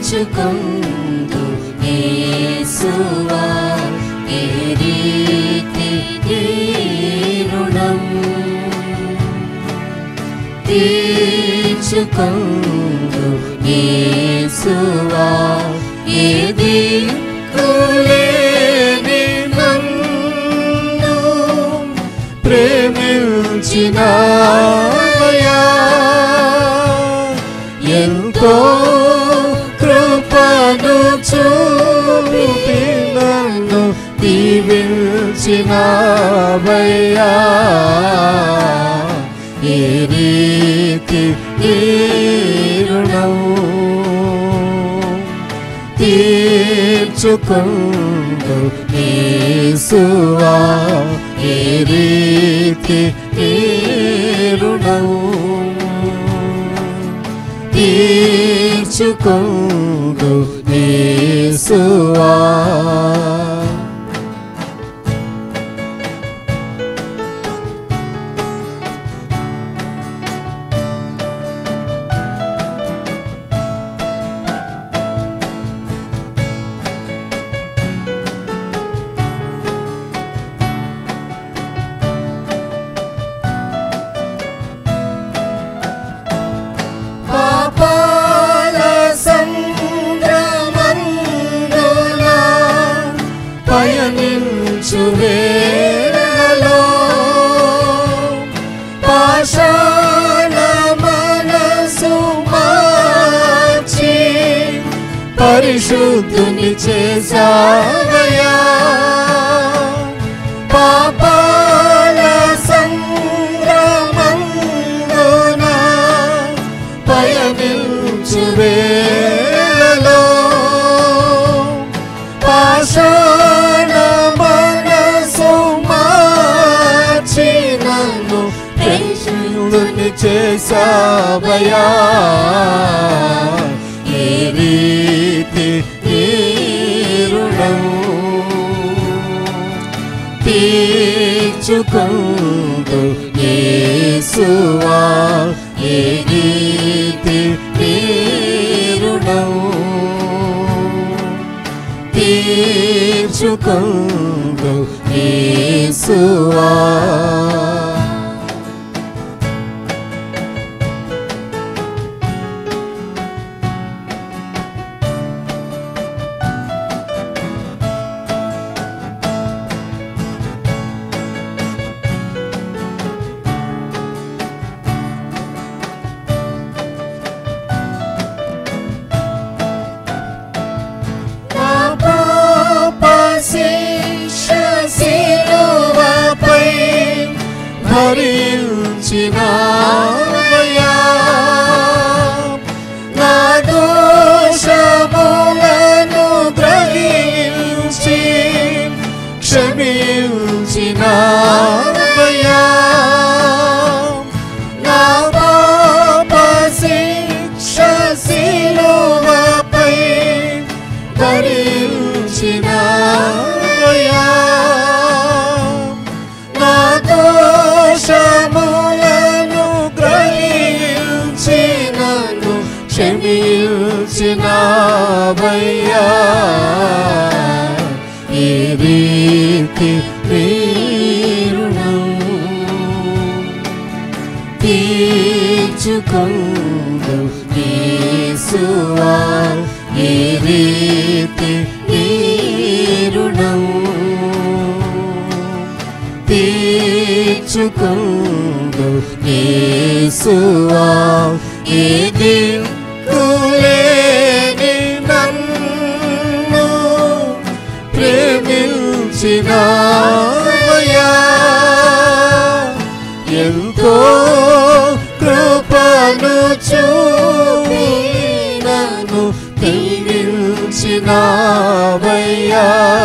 తీర్చుకుందు యేసువా ఏ రీతి ఈ రుణం తీర్చుకుందు యేసువా ఏది కులేని నన్ను ప్రేమించినావయా ఎంతో కృపను చూపి నన్ను దీవించినావయ్యా ఏ రీతి ఈ రుణం తీర్చుకుందు యేసువా ఏ రీతి ఈ రుణం తీర్చుకుందు యేసువా పాపాల సంద్రమందున పయనించు వేళలో పాషాణ మనసు మార్చి పరిశుద్ధుని చేసావయా పాపాల సంగ్రమందున పయనించు వేళలో పాషాణ మనసు మార్చి నన్ను పరిశుద్ధుని చేసావయా ఏ రీతి ఈ రుణం తీర్చుకుందు యేసువా ఏ రీతి ఈ రుణం తీర్చుకుందు యేసువా నా పాప శిక్ష శిలువపై భరించినావయ్యా. నా దోషములను గ్రహించి క్షమించినావయ్యా. నా పాప శిక్ష శిలువపై భరించినావయ్యా. నా దోషములను గ్రహించి నన్ను క్షమించినావయ్యా ఈ రీతి రుణం తీర్చుకుందు యేసువా ఏ రీతి ఈ రుణం తీర్చుకుందు యేసువా ఏది కులేని నన్ను ప్రేమించినావయ్యా ఎంతో కృపను చూపి నన్ను దీవించినావయ్యా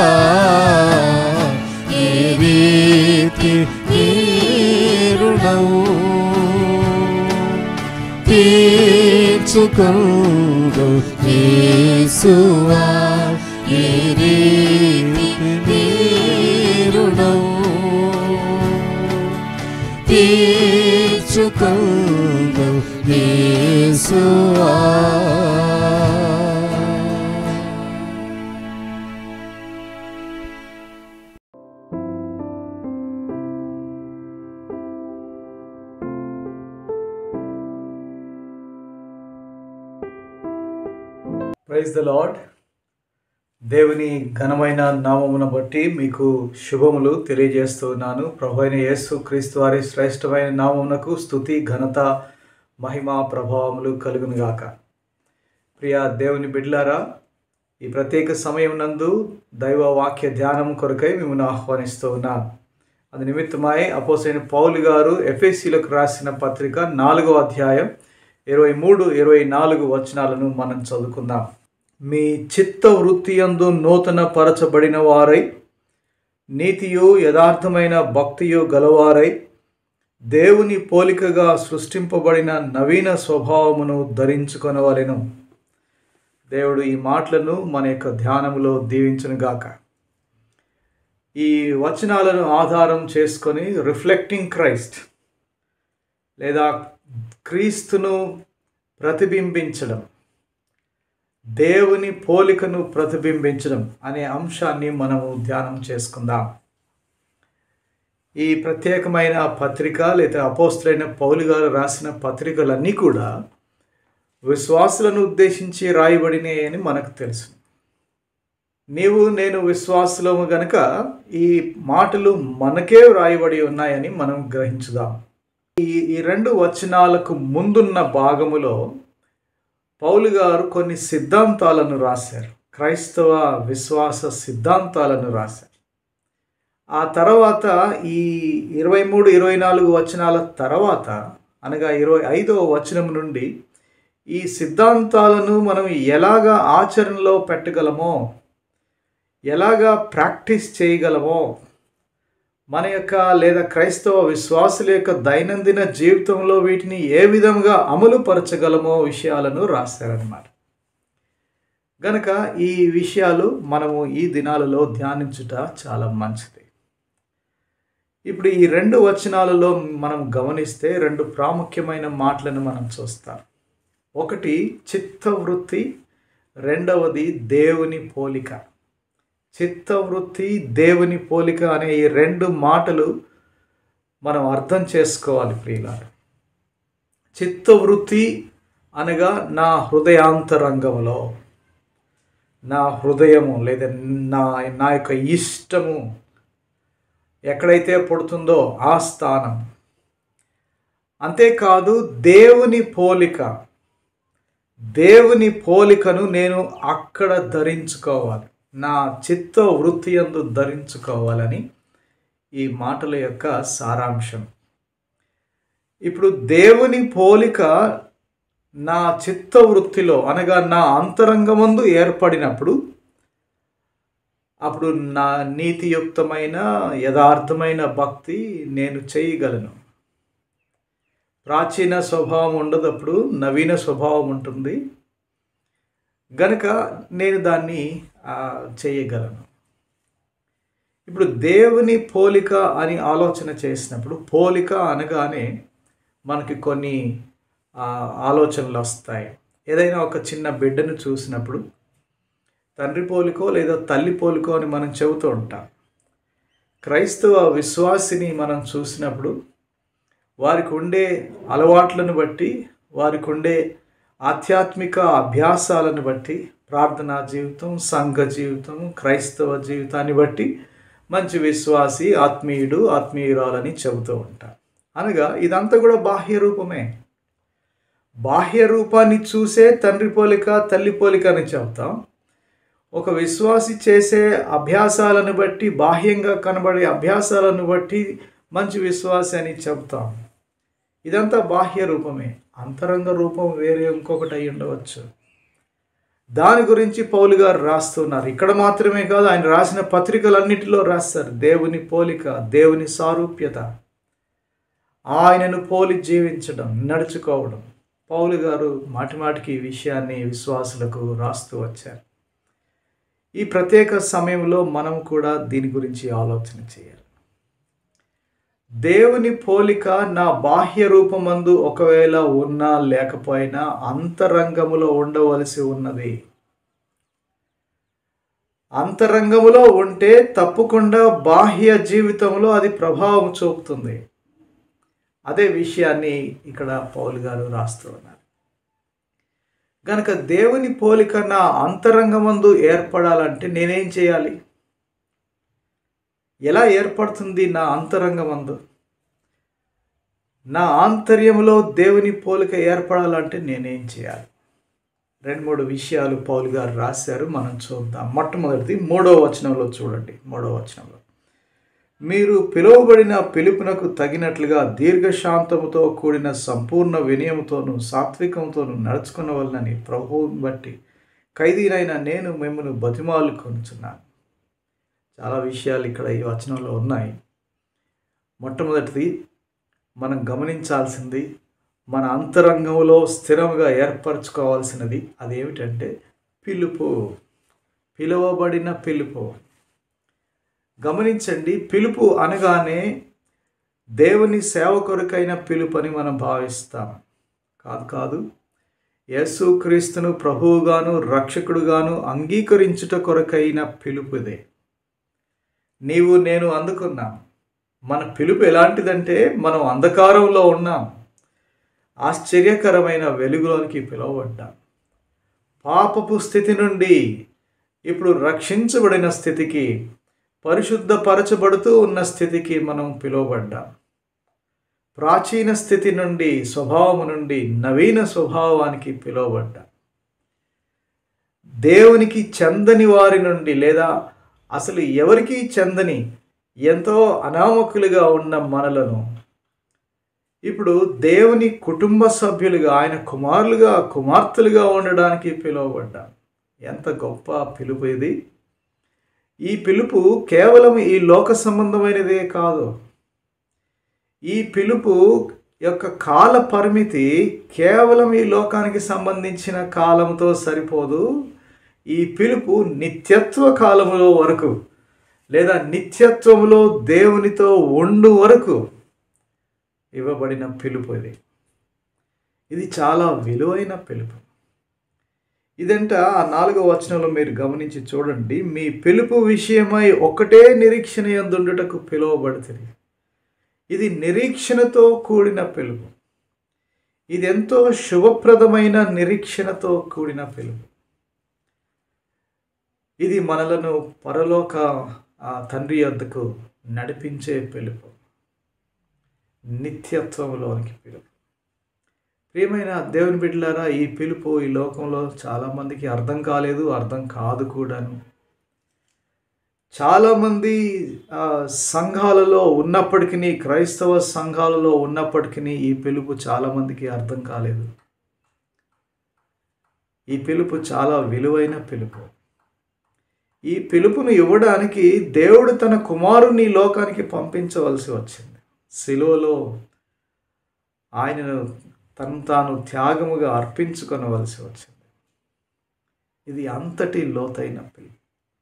ఏ రీతి ఈ రుణం తీర్చుకుందు యేసువా ఏ రీతి ఈ రుణం తీర్చుకుందు యేసువా ప్రైజ్ ద లాడ్ దేవుని ఘనమైన నామమును బట్టి మీకు శుభములు తెలియజేస్తున్నాను ప్రభు అయిన యేసు క్రీస్తు వారి శ్రేష్టమైన నామమునకు స్థుతి ఘనత మహిమ ప్రభావములు కలుగును గాక ప్రియ దేవుని బిడ్లారా ఈ ప్రత్యేక సమయం నందు దైవ వాక్య ధ్యానం కొరకై మిమ్మల్ని ఆహ్వానిస్తూ ఉన్నాను అది నిమిత్తమై అపోసైన పౌలు గారు ఎఫ్ఎస్సీలకు రాసిన పత్రిక నాలుగో అధ్యాయం ఇరవై మూడు ఇరవై నాలుగు వచనాలను మనం చదువుకుందాం మీ చిత్త వృత్తి యందు నూతన పరచబడిన వారై నీతియు యథార్థమైన భక్తియు గలవారై దేవుని పోలికగా సృష్టింపబడిన నవీన స్వభావమును ధరించుకొనవలెను దేవుడు ఈ మాటలను మన యొక్క ధ్యానములో దీవించునుగాక ఈ వచనాలను ఆధారం చేసుకొని రిఫ్లెక్టింగ్ క్రైస్ట్ లేదా క్రీస్తును ప్రతిబింబించడం దేవుని పోలికను ప్రతిబింబించడం అనే అంశాన్ని మనము ధ్యానం చేసుకుందాం ఈ ప్రత్యేకమైన పత్రిక లేదా అపోస్తులైన పౌలు గారు రాసిన పత్రికలన్నీ కూడా విశ్వాసులను ఉద్దేశించి రాయబడినాయి అని మనకు తెలుసు నీవు నేను విశ్వాసులము గనుక ఈ మాటలు మనకే వ్రాయబడి ఉన్నాయని మనం గ్రహించుదాం ఈ ఈ రెండు వచనాలకు ముందున్న భాగములో పౌలు గారు కొన్ని సిద్ధాంతాలను రాశారు క్రైస్తవ విశ్వాస సిద్ధాంతాలను రాశారు ఆ తర్వాత ఈ ఇరవై మూడు ఇరవై నాలుగు వచనాల తర్వాత అనగా ఇరవై ఐదవ వచనం నుండి ఈ సిద్ధాంతాలను మనం ఎలాగా ఆచరణలో పెట్టగలమో ఎలాగా ప్రాక్టీస్ చేయగలమో మన యొక్క లేదా క్రైస్తవ విశ్వాసుల యొక్క దైనందిన జీవితంలో వీటిని ఏ విధంగా అమలు పరచగలమో విషయాలను రాశారనమాట గనక ఈ విషయాలు మనము ఈ దినాలలో ధ్యానించుట చాలా మంచిది ఇప్పుడు ఈ రెండు వచనాలలో మనం గమనిస్తే రెండు ప్రాముఖ్యమైన మాటలను మనం చూస్తాం ఒకటి చిత్తవృత్తి రెండవది దేవుని పోలిక చిత్తవృత్తి దేవుని పోలిక అనే ఈ రెండు మాటలు మనం అర్థం చేసుకోవాలి ప్రియులారు చిత్తవృత్తి అనగా నా హృదయాంతరంగంలో నా హృదయము లేదా నా నా యొక్క ఇష్టము ఎక్కడైతే పుడుతుందో ఆ స్థానం అంతేకాదు దేవుని పోలిక దేవుని పోలికను నేను అక్కడ ధరించుకోవాలి నా చిత్త వృత్తి యందు ధరించుకోవాలని ఈ మాటల యొక్క సారాంశం ఇప్పుడు దేవుని పోలిక నా చిత్త వృత్తిలో అనగా నా అంతరంగమందు ఏర్పడినప్పుడు అప్పుడు నా నీతియుక్తమైన యథార్థమైన భక్తి నేను చేయగలను ప్రాచీన స్వభావం ఉండదప్పుడు నవీన స్వభావం ఉంటుంది గనక నేను దాన్ని చేయగలను ఇప్పుడు దేవుని పోలిక అని ఆలోచన చేసినప్పుడు పోలిక అనగానే మనకి కొన్ని ఆలోచనలు వస్తాయి ఏదైనా ఒక చిన్న బిడ్డను చూసినప్పుడు తండ్రి పోలికో లేదా తల్లి పోలికో అని మనం చెబుతూ ఉంటాం క్రైస్తవ విశ్వాసిని మనం చూసినప్పుడు వారికి ఉండే అలవాట్లను బట్టి వారికి ఉండే ఆధ్యాత్మిక అభ్యాసాలను బట్టి ప్రార్థనా జీవితం సంఘ జీవితం క్రైస్తవ జీవితాన్ని బట్టి మంచి విశ్వాసి ఆత్మీయుడు ఆత్మీయురాలని చెబుతూ ఉంటారు అనగా ఇదంతా కూడా బాహ్య రూపమే బాహ్య రూపాన్ని చూసే తండ్రి పోలిక తల్లి పోలిక అని చెప్తాం ఒక విశ్వాసి చేసే అభ్యాసాలను బట్టి బాహ్యంగా కనబడే అభ్యాసాలను బట్టి మంచి విశ్వాసి అని చెప్తాం ఇదంతా బాహ్య రూపమే అంతరంగ రూపం వేరే ఇంకొకటి అయి ఉండవచ్చు దాని గురించి పౌలు గారు రాస్తున్నారు ఇక్కడ మాత్రమే కాదు ఆయన రాసిన పత్రికలన్నిటిలో రాస్తారు దేవుని పోలిక దేవుని సారూప్యత ఆయనను పోలి జీవించడం నడుచుకోవడం పౌలు గారు మాటిమాటికి ఈ విషయాన్ని విశ్వాసులకు రాస్తూ వచ్చారు ఈ ప్రత్యేక సమయంలో మనం కూడా దీని గురించి ఆలోచన చేయాలి దేవుని పోలిక నా బాహ్య రూపమందు ఒకవేళ ఉన్నా లేకపోయినా అంతరంగములో ఉండవలసి ఉన్నది అంతరంగములో ఉంటే తప్పకుండా బాహ్య జీవితంలో అది ప్రభావం చూపుతుంది అదే విషయాన్ని ఇక్కడ పౌల్ గారు రాస్తూ ఉన్నారు గనక దేవుని పోలిక నా అంతరంగమందు ఏర్పడాలంటే నేనేం చేయాలి ఎలా ఏర్పడుతుంది నా అంతరంగమందు నా ఆంతర్యంలో దేవుని పోలిక ఏర్పడాలంటే నేనేం చేయాలి రెండు మూడు విషయాలు పౌలు గారు రాశారు మనం చూద్దాం మొట్టమొదటిది మూడో వచనంలో చూడండి మూడో వచనంలో మీరు పిలువబడిన పిలుపునకు తగినట్లుగా దీర్ఘశాంతముతో కూడిన సంపూర్ణ వినయముతోనూ సాత్వికంతోనూ నడుచుకునవలనని ప్రభువుని బట్టి ఖైదీనైన నేను మిమ్మల్ని బతిమాలు కొనుచున్నాను చాలా విషయాలు ఇక్కడ ఈ వచనంలో ఉన్నాయి మొట్టమొదటిది మనం గమనించాల్సింది మన అంతరంగంలో స్థిరముగా ఏర్పరచుకోవాల్సినది అదేమిటంటే పిలుపు పిలువబడిన పిలుపు గమనించండి పిలుపు అనగానే దేవుని సేవ కొరకైన పిలుపు అని మనం భావిస్తాం కాదు కాదు యేసుక్రీస్తును ప్రభువుగాను రక్షకుడుగాను అంగీకరించుట కొరకైన పిలుపు ఇదే నీవు నేను అందుకున్నాం మన పిలుపు ఎలాంటిదంటే మనం అంధకారంలో ఉన్నాం ఆశ్చర్యకరమైన వెలుగులోనికి పిలువబడ్డాం పాపపు స్థితి నుండి ఇప్పుడు రక్షించబడిన స్థితికి పరిశుద్ధపరచబడుతూ ఉన్న స్థితికి మనం పిలువబడ్డాం ప్రాచీన స్థితి నుండి స్వభావము నుండి నవీన స్వభావానికి పిలువబడ్డాం దేవునికి చెందని వారి నుండి లేదా అసలు ఎవరికీ చెందని ఎంతో అనామకులుగా ఉన్న మనలను ఇప్పుడు దేవుని కుటుంబ సభ్యులుగా ఆయన కుమారులుగా కుమార్తెలుగా ఉండడానికి పిలువబడ్డాం ఎంత గొప్ప పిలుపు ఇది ఈ పిలుపు కేవలం ఈ లోక సంబంధమైనదే కాదు ఈ పిలుపు యొక్క కాల పరిమితి కేవలం ఈ లోకానికి సంబంధించిన కాలంతో సరిపోదు ఈ పిలుపు నిత్యత్వ కాలములో వరకు లేదా నిత్యత్వములో దేవునితో ఉండు వరకు ఇవ్వబడిన పిలుపు ఇది ఇది చాలా విలువైన పిలుపు ఇదంట ఆ నాలుగో వచనంలో మీరు గమనించి చూడండి మీ పిలుపు విషయమై ఒక్కటే నిరీక్షణ ఎందుండుటకు పిలువబడుతుంది ఇది నిరీక్షణతో కూడిన పిలుపు ఇది ఎంతో శుభప్రదమైన నిరీక్షణతో కూడిన పిలుపు ఇది మనలను పరలోక ఆ తండ్రి వద్దకు నడిపించే పిలుపు నిత్యత్వంలోనికి పిలుపు ప్రియమైన దేవుని బిడ్డలారా ఈ పిలుపు ఈ లోకంలో చాలామందికి అర్థం కాలేదు అర్థం కాదు కూడాను చాలామంది ఆ, సంఘాలలో ఉన్నప్పటికీ క్రైస్తవ సంఘాలలో ఉన్నప్పటికీ ఈ పిలుపు చాలామందికి అర్థం కాలేదు ఈ పిలుపు చాలా విలువైన పిలుపు ఈ పిలుపును ఇవ్వడానికి దేవుడు తన కుమారుని ఈ లోకానికి పంపించవలసి వచ్చింది శిలువలో ఆయనను తను తాను త్యాగముగా అర్పించుకొనవలసి వచ్చింది ఇది అంతటి లోతైన పిలుపు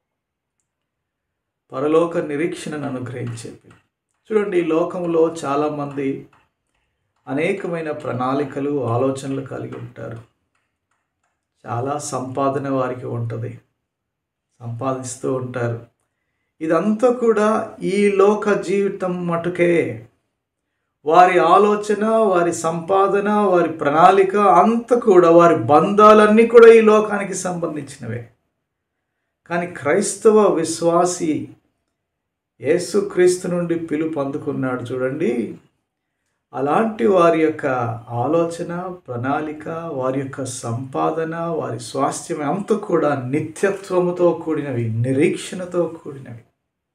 పరలోక నిరీక్షణను అనుగ్రహించే పిలుపు చూడండి ఈ లోకంలో చాలామంది అనేకమైన ప్రణాళికలు ఆలోచనలు కలిగి ఉంటారు చాలా సంపాదన వారికి ఉంటుంది సంపాదిస్తూ ఉంటారు ఇదంతా కూడా ఈ లోక జీవితం మటుకే వారి ఆలోచన వారి సంపాదన వారి ప్రణాళిక అంత కూడా వారి బంధాలన్నీ కూడా ఈ లోకానికి సంబంధించినవే కానీ క్రైస్తవ విశ్వాసి యేసుక్రీస్తు నుండి పిలుపు అందుకున్నాడు చూడండి అలాంటి వారి యొక్క ఆలోచన ప్రణాళిక వారి యొక్క సంపాదన వారి స్వాస్థ్యం అంతా కూడా నిత్యత్వముతో కూడినవి నిరీక్షణతో కూడినవి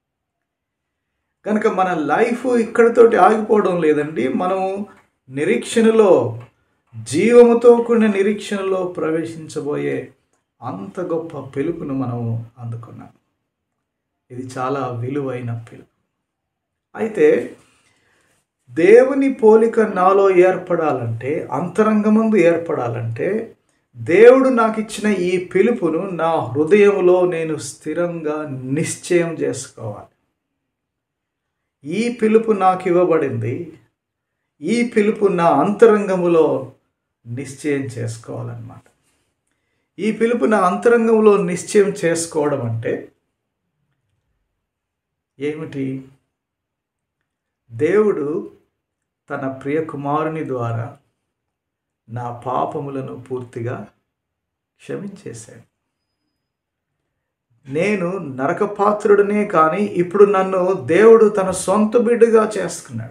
కనుక మన లైఫ్ ఇక్కడితోటి ఆగిపోవడం లేదండి మనము నిరీక్షణలో జీవముతో కూడిన నిరీక్షణలో ప్రవేశించబోయే అంత గొప్ప పిలుపును మనము అందుకున్నాం ఇది చాలా విలువైన పిలుపు అయితే దేవుని పోలిక నాలో ఏర్పడాలంటే అంతరంగమందు ఏర్పడాలంటే దేవుడు నాకు ఇచ్చిన ఈ పిలుపును నా హృదయంలో నేను స్థిరంగా నిశ్చయం చేసుకోవాలి ఈ పిలుపు నాకు ఇవ్వబడింది ఈ పిలుపు నా అంతరంగములో నిశ్చయం చేసుకోవాలన్నమాట ఈ పిలుపు నా అంతరంగంలో నిశ్చయం చేసుకోవడం అంటే ఏమిటి దేవుడు తన ప్రియ కుమారుని ద్వారా నా పాపములను పూర్తిగా క్షమించేశాడు నేను నరకపాత్రుడనే కానీ ఇప్పుడు నన్ను దేవుడు తన సొంత బిడ్డగా చేసుకున్నాడు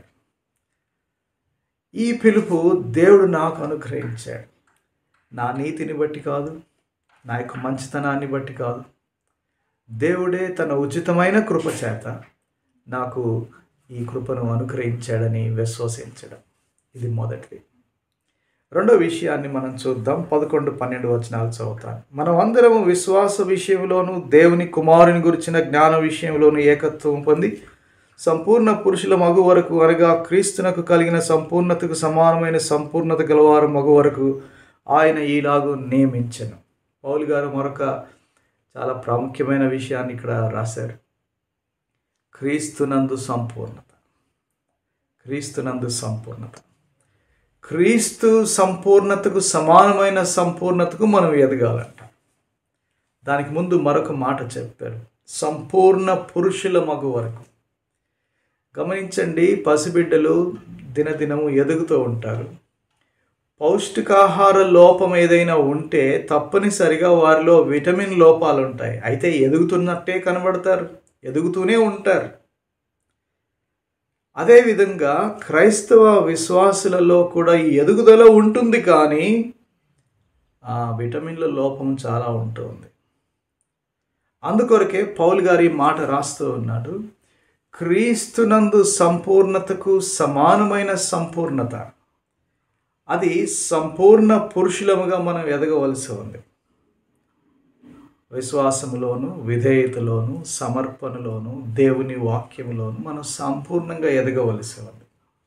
ఈ పిలుపు దేవుడు నాకు అనుగ్రహించాడు నా నీతిని బట్టి కాదు నా యొక్క మంచితనాన్ని బట్టి కాదు దేవుడే తన ఉచితమైన కృప చేత నాకు ఈ కృపను అనుగ్రహించాడని విశ్వసించడం ఇది మొదటిది రెండో విషయాన్ని మనం చూద్దాం పదకొండు పన్నెండు వచనాలు చదువుతాను మనం అందరము విశ్వాస విషయంలోను దేవుని కుమారుని గురించిన జ్ఞాన విషయంలోను ఏకత్వం పొంది సంపూర్ణ పురుషుల మగు వరకు అనగా క్రీస్తునకు కలిగిన సంపూర్ణతకు సమానమైన సంపూర్ణత గలవారు మగు వరకు ఆయన ఈలాగు నియమించను పౌలు గారు మరొక చాలా ప్రాముఖ్యమైన విషయాన్ని ఇక్కడ రాశారు క్రీస్తునందు సంపూర్ణత క్రీస్తునందు సంపూర్ణత క్రీస్తు సంపూర్ణతకు సమానమైన సంపూర్ణతకు మనం ఎదగాలంట దానికి ముందు మరొక మాట చెప్పారు సంపూర్ణ పురుషుల మగు వరకు గమనించండి పసిబిడ్డలు దినదినము ఎదుగుతూ ఉంటారు పౌష్టికాహార లోపం ఏదైనా ఉంటే తప్పనిసరిగా వారిలో విటమిన్ లోపాలు ఉంటాయి అయితే ఎదుగుతున్నట్టే కనబడతారు ఎదుగుతూనే ఉంటారు అదేవిధంగా క్రైస్తవ విశ్వాసులలో కూడా ఈ ఎదుగుదల ఉంటుంది కానీ ఆ విటమిన్ల లోపం చాలా ఉంటుంది అందుకొరకే పౌల్ గారి మాట రాస్తూ ఉన్నాడు క్రీస్తునందు సంపూర్ణతకు సమానమైన సంపూర్ణత అది సంపూర్ణ పురుషులముగా మనం ఎదగవలసి ఉంది విశ్వాసములోను విధేయతలోను సమర్పణలోను దేవుని వాక్యములోను మనం సంపూర్ణంగా ఎదగవలసి ఉంది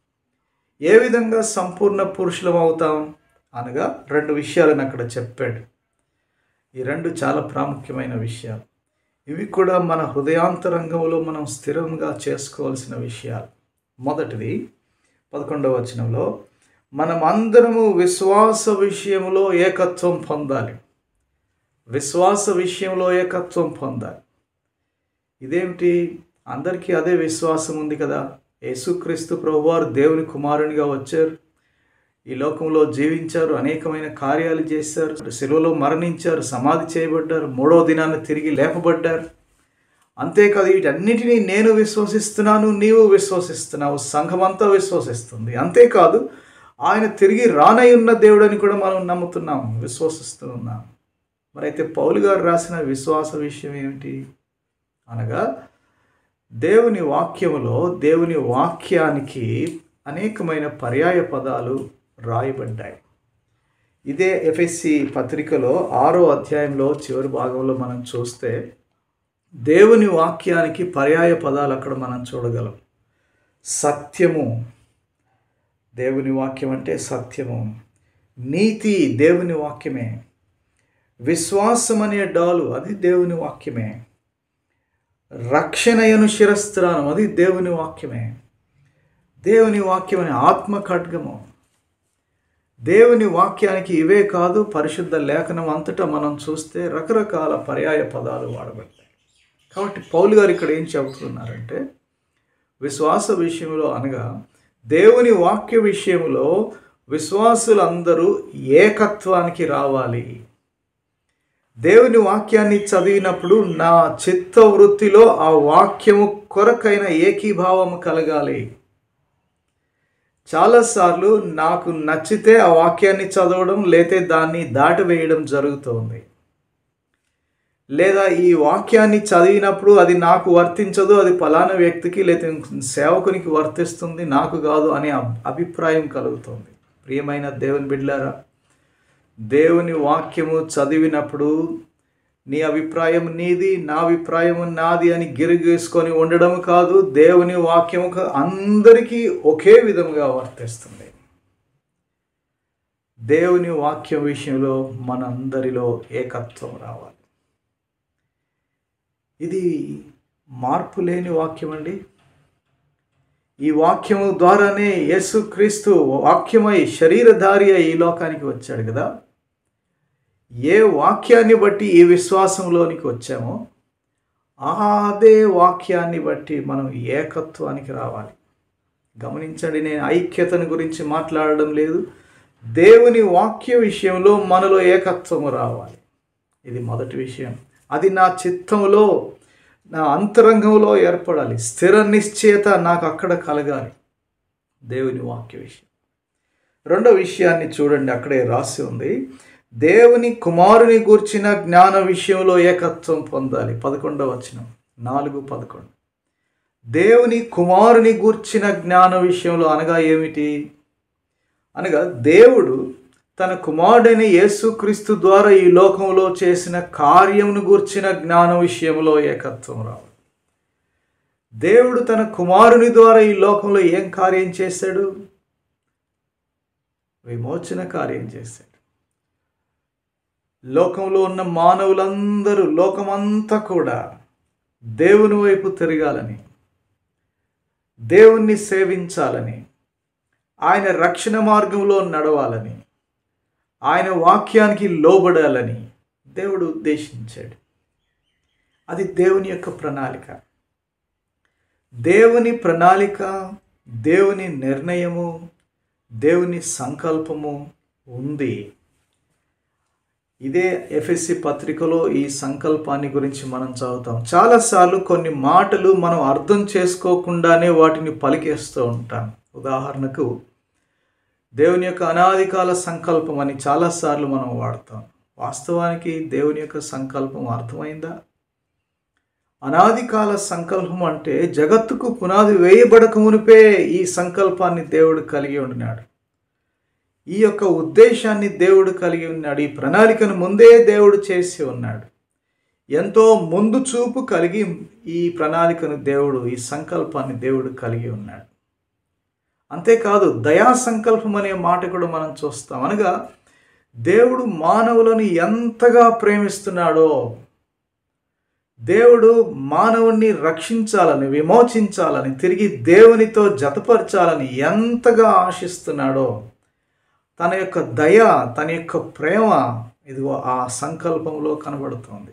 ఏ విధంగా సంపూర్ణ పురుషులం అవుతాం అనగా రెండు విషయాలను అక్కడ చెప్పాడు ఈ రెండు చాలా ప్రాముఖ్యమైన విషయాలు ఇవి కూడా మన హృదయాంతరంగంలో మనం స్థిరంగా చేసుకోవాల్సిన విషయాలు మొదటిది పదకొండవ వచనంలో మనం అందరము విశ్వాస విషయంలో ఏకత్వం పొందాలి విశ్వాస విషయంలో ఏకత్వం పొందాలి ఇదేమిటి అందరికీ అదే విశ్వాసం ఉంది కదా యేసుక్రీస్తు ప్రభువారు దేవుని కుమారునిగా వచ్చారు ఈ లోకంలో జీవించారు అనేకమైన కార్యాలు చేశారు సెలవులో మరణించారు సమాధి చేయబడ్డారు మూడో దినాన్ని తిరిగి లేపబడ్డారు అంతేకాదు వీటన్నిటినీ నేను విశ్వసిస్తున్నాను నీవు విశ్వసిస్తున్నావు సంఘమంతా విశ్వసిస్తుంది అంతేకాదు ఆయన తిరిగి రానై ఉన్న దేవుడని కూడా మనం నమ్ముతున్నాం విశ్వసిస్తూ ఉన్నాం మరి అయితే పౌలు గారు రాసిన విశ్వాస విషయం ఏమిటి అనగా దేవుని వాక్యములో దేవుని వాక్యానికి అనేకమైన పర్యాయ పదాలు రాయబడ్డాయి ఇదే ఎఫ్ఎస్సి పత్రికలో ఆరో అధ్యాయంలో చివరి భాగంలో మనం చూస్తే దేవుని వాక్యానికి పర్యాయ పదాలు అక్కడ మనం చూడగలం సత్యము దేవుని వాక్యం అంటే సత్యము నీతి దేవుని వాక్యమే విశ్వాసం అనే డాలు అది దేవుని వాక్యమే రక్షణయను శిరస్త్రానం అది దేవుని వాక్యమే దేవుని వాక్యం అనే ఆత్మ ఖడ్గము దేవుని వాక్యానికి ఇవే కాదు పరిశుద్ధ లేఖనం అంతటా మనం చూస్తే రకరకాల పర్యాయ పదాలు వాడబడతాయి కాబట్టి పౌలు గారు ఇక్కడ ఏం చెబుతున్నారంటే విశ్వాస విషయంలో అనగా దేవుని వాక్య విషయంలో విశ్వాసులందరూ ఏకత్వానికి రావాలి దేవుని వాక్యాన్ని చదివినప్పుడు నా చిత్త వృత్తిలో ఆ వాక్యము కొరకైన ఏకీభావము కలగాలి చాలాసార్లు నాకు నచ్చితే ఆ వాక్యాన్ని చదవడం లేతే దాన్ని దాటివేయడం జరుగుతోంది లేదా ఈ వాక్యాన్ని చదివినప్పుడు అది నాకు వర్తించదు అది ఫలానా వ్యక్తికి లేదా సేవకునికి వర్తిస్తుంది నాకు కాదు అనే అభిప్రాయం కలుగుతుంది ప్రియమైన దేవుని బిడ్లారా దేవుని వాక్యము చదివినప్పుడు నీ అభిప్రాయం నీది నా అభిప్రాయం నాది అని గిరిగేసుకొని ఉండడం కాదు దేవుని వాక్యము అందరికీ ఒకే విధముగా వర్తిస్తుంది దేవుని వాక్యం విషయంలో మనందరిలో ఏకత్వం రావాలి ఇది మార్పు లేని వాక్యం అండి ఈ వాక్యము ద్వారానే యేసుక్రీస్తు వాక్యమై శరీరధారి అయి ఈ లోకానికి వచ్చాడు కదా ఏ వాక్యాన్ని బట్టి ఈ విశ్వాసంలోనికి వచ్చామో అదే వాక్యాన్ని బట్టి మనం ఏకత్వానికి రావాలి గమనించండి నేను ఐక్యతను గురించి మాట్లాడడం లేదు దేవుని వాక్య విషయంలో మనలో ఏకత్వము రావాలి ఇది మొదటి విషయం అది నా చిత్తంలో నా అంతరంగంలో ఏర్పడాలి స్థిర నిశ్చయత నాకు అక్కడ కలగాలి దేవుని వాక్య విషయం రెండో విషయాన్ని చూడండి అక్కడే రాసి ఉంది దేవుని కుమారుని గూర్చిన జ్ఞాన విషయంలో ఏకత్వం పొందాలి పదకొండవ వచనం నాలుగు పదకొండు దేవుని కుమారుని గూర్చిన జ్ఞాన విషయంలో అనగా ఏమిటి అనగా దేవుడు తన కుమారుడైన యేసుక్రీస్తు ద్వారా ఈ లోకంలో చేసిన కార్యమును గూర్చిన జ్ఞాన విషయంలో ఏకత్వం రావాలి దేవుడు తన కుమారుని ద్వారా ఈ లోకంలో ఏం కార్యం చేశాడు విమోచన కార్యం చేశాడు లోకంలో ఉన్న మానవులందరూ లోకమంతా కూడా దేవుని వైపు తిరగాలని దేవుణ్ణి సేవించాలని ఆయన రక్షణ మార్గంలో నడవాలని ఆయన వాక్యానికి లోబడాలని దేవుడు ఉద్దేశించాడు అది దేవుని యొక్క ప్రణాళిక దేవుని ప్రణాళిక దేవుని నిర్ణయము దేవుని సంకల్పము ఉంది ఇదే ఎఫ్ఎస్సి పత్రికలో ఈ సంకల్పాన్ని గురించి మనం చదువుతాం చాలాసార్లు కొన్ని మాటలు మనం అర్థం చేసుకోకుండానే వాటిని పలికేస్తూ ఉంటాం ఉదాహరణకు దేవుని యొక్క అనాదికాల సంకల్పం అని చాలాసార్లు మనం వాడతాం వాస్తవానికి దేవుని యొక్క సంకల్పం అర్థమైందా అనాదికాల సంకల్పం అంటే జగత్తుకు పునాది వేయబడక మునిపే ఈ సంకల్పాన్ని దేవుడు కలిగి ఉన్నాడు ఈ యొక్క ఉద్దేశాన్ని దేవుడు కలిగి ఉన్నాడు ఈ ప్రణాళికను ముందే దేవుడు చేసి ఉన్నాడు ఎంతో ముందు చూపు కలిగి ఈ ప్రణాళికను దేవుడు ఈ సంకల్పాన్ని దేవుడు కలిగి ఉన్నాడు అంతేకాదు దయా సంకల్పం అనే మాట కూడా మనం చూస్తాం అనగా దేవుడు మానవులను ఎంతగా ప్రేమిస్తున్నాడో దేవుడు మానవుణ్ణి రక్షించాలని విమోచించాలని తిరిగి దేవునితో జతపరచాలని ఎంతగా ఆశిస్తున్నాడో తన యొక్క దయ తన యొక్క ప్రేమ ఇదిగో ఆ సంకల్పంలో కనబడుతోంది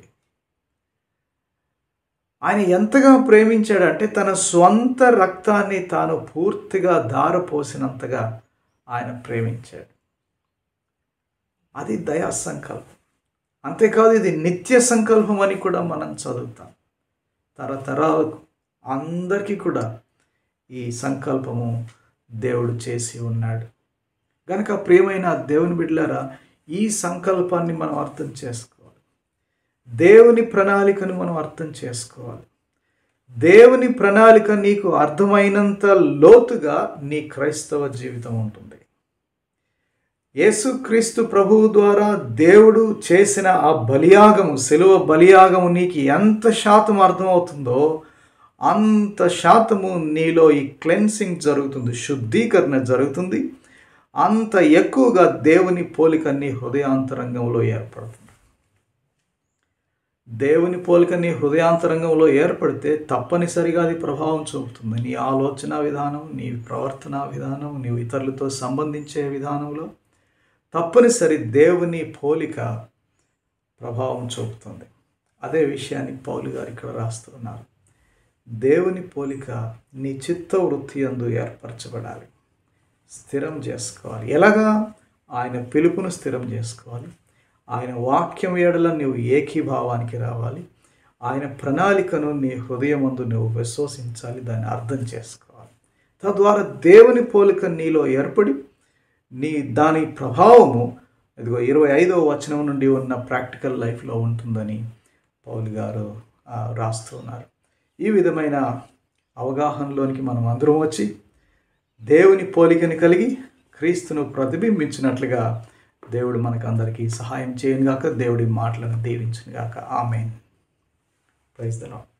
ఆయన ఎంతగా ప్రేమించాడంటే తన స్వంత రక్తాన్ని తాను పూర్తిగా దారపోసినంతగా ఆయన ప్రేమించాడు అది దయా సంకల్పం అంతేకాదు ఇది నిత్య సంకల్పం అని కూడా మనం చదువుతాం తరతరాలకు అందరికీ కూడా ఈ సంకల్పము దేవుడు చేసి ఉన్నాడు గనక ప్రియమైన దేవుని బిడ్డలారా ఈ సంకల్పాన్ని మనం అర్థం చేసుకోవాలి దేవుని ప్రణాళికను మనం అర్థం చేసుకోవాలి దేవుని ప్రణాళిక నీకు అర్థమైనంత లోతుగా నీ క్రైస్తవ జీవితం ఉంటుంది యేసుక్రీస్తు ప్రభువు ద్వారా దేవుడు చేసిన ఆ బలియాగము సెలువ బలియాగము నీకు ఎంత శాతం అర్థమవుతుందో అంత శాతము నీలో ఈ క్లెన్సింగ్ జరుగుతుంది శుద్ధీకరణ జరుగుతుంది అంత ఎక్కువగా దేవుని పోలిక నీ హృదయాంతరంగంలో ఏర్పడుతుంది దేవుని పోలిక నీ హృదయాంతరంగంలో ఏర్పడితే తప్పనిసరిగా అది ప్రభావం చూపుతుంది నీ ఆలోచన విధానం నీ ప్రవర్తన విధానం నీవు ఇతరులతో సంబంధించే విధానంలో తప్పనిసరి దేవుని పోలిక ప్రభావం చూపుతుంది అదే విషయాన్ని పౌలు గారు ఇక్కడ రాస్తున్నారు దేవుని పోలిక నీ చిత్త వృత్తి అందు ఏర్పరచబడాలి స్థిరం చేసుకోవాలి ఎలాగా ఆయన పిలుపును స్థిరం చేసుకోవాలి ఆయన వాక్యం ఏడల నువ్వు ఏకీభావానికి రావాలి ఆయన ప్రణాళికను నీ హృదయమందు నువ్వు విశ్వసించాలి దాన్ని అర్థం చేసుకోవాలి తద్వారా దేవుని పోలిక నీలో ఏర్పడి నీ దాని ప్రభావము ఇదిగో ఇరవై ఐదవ వచనం నుండి ఉన్న ప్రాక్టికల్ లైఫ్లో ఉంటుందని పౌల్ గారు ఆ, రాస్తున్నారు ఈ విధమైన అవగాహనలోనికి మనం అందరం వచ్చి దేవుని పోలికని కలిగి క్రీస్తును ప్రతిబింబించినట్లుగా దేవుడు మనకు అందరికీ సహాయం చేయను గాక దేవుడి మాటలను దీవించును గాక ఆమెన్ ప్రైజ్ ద లార్డ్